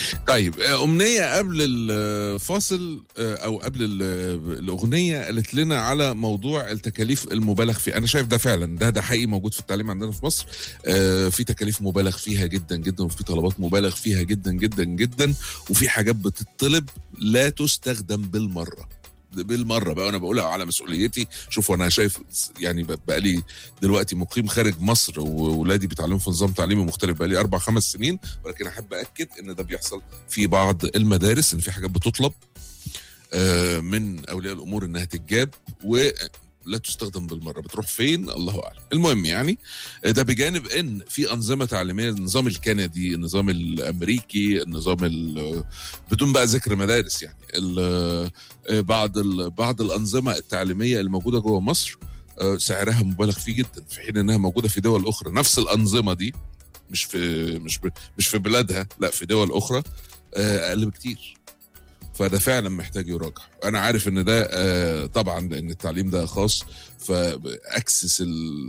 طيب آه، أمنية قبل الفاصل آه، أو قبل ال- الأغنية قالت لنا على موضوع التكاليف المبالغ فيها أنا شايف ده فعلا ده ده حقيقي موجود في التعليم عندنا في مصر آه، في تكاليف مبالغ فيها جدا جدا وفي طلبات مبالغ فيها جدا جدا جدا وفي حاجات بتطلب لا تستخدم بالمرة بالمره بقى انا بقولها على مسؤوليتي شوفوا انا شايف يعني بقى لي دلوقتي مقيم خارج مصر واولادي بيتعلموا في نظام تعليمي مختلف بقى لي اربع خمس سنين ولكن احب اكد ان ده بيحصل في بعض المدارس ان في حاجات بتطلب آه، من اولياء الامور انها تتجاب ولا تستخدم بالمره بتروح فين الله اعلم المهم يعني آه، ده بجانب ان في انظمه تعليميه النظام الكندي النظام الامريكي النظام ال- بدون بقى ذكر مدارس يعني ال- آه، بعض ال- بعض الانظمه التعليميه الموجوده جوه مصر آه، سعرها مبالغ فيه جدا في حين انها موجوده في دول اخرى نفس الانظمه دي مش في مش ب- مش في بلادها لا في دول اخرى آه، اقل بكتير فده فعلا محتاج يراجع انا عارف ان ده آه، طبعا لان التعليم ده خاص فاكسس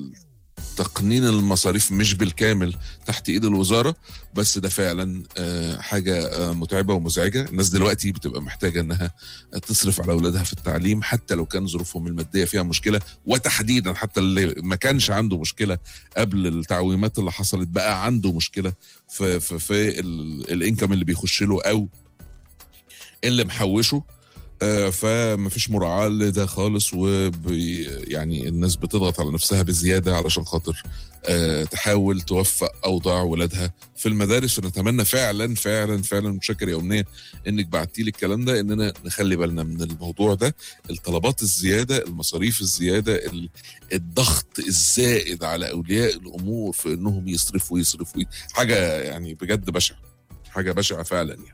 تقنين المصاريف مش بالكامل تحت ايد الوزاره بس ده فعلا آه، حاجه آه، متعبه ومزعجه الناس دلوقتي بتبقى محتاجه انها تصرف على اولادها في التعليم حتى لو كان ظروفهم الماديه فيها مشكله وتحديدا حتى اللي ما كانش عنده مشكله قبل التعويمات اللي حصلت بقى عنده مشكله في في, في ال- الانكم اللي بيخش له او اللي محوشه آه، فمفيش مراعاة لده خالص وبي يعني الناس بتضغط على نفسها بزيادة علشان خاطر آه، تحاول توفق أوضاع ولادها في المدارس ونتمنى فعلا فعلا فعلا متشكر يا أمنية إنك بعتي لي الكلام ده إننا نخلي بالنا من الموضوع ده الطلبات الزيادة المصاريف الزيادة ال- الضغط الزائد على أولياء الأمور في إنهم يصرفوا يصرفوا حاجة يعني بجد بشعة حاجة بشعة فعلا يعني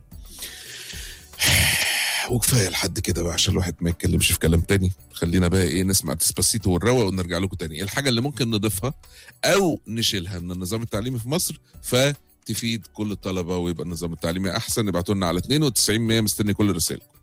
وكفايه لحد كده بقى عشان الواحد ما يتكلمش في كلام تاني خلينا بقى ايه نسمع ديسباسيتو والروق ونرجع لكم تاني الحاجه اللي ممكن نضيفها او نشيلها من النظام التعليمي في مصر فتفيد كل الطلبه ويبقى النظام التعليمي احسن ابعتوا لنا على 92 100 مستني كل رسائل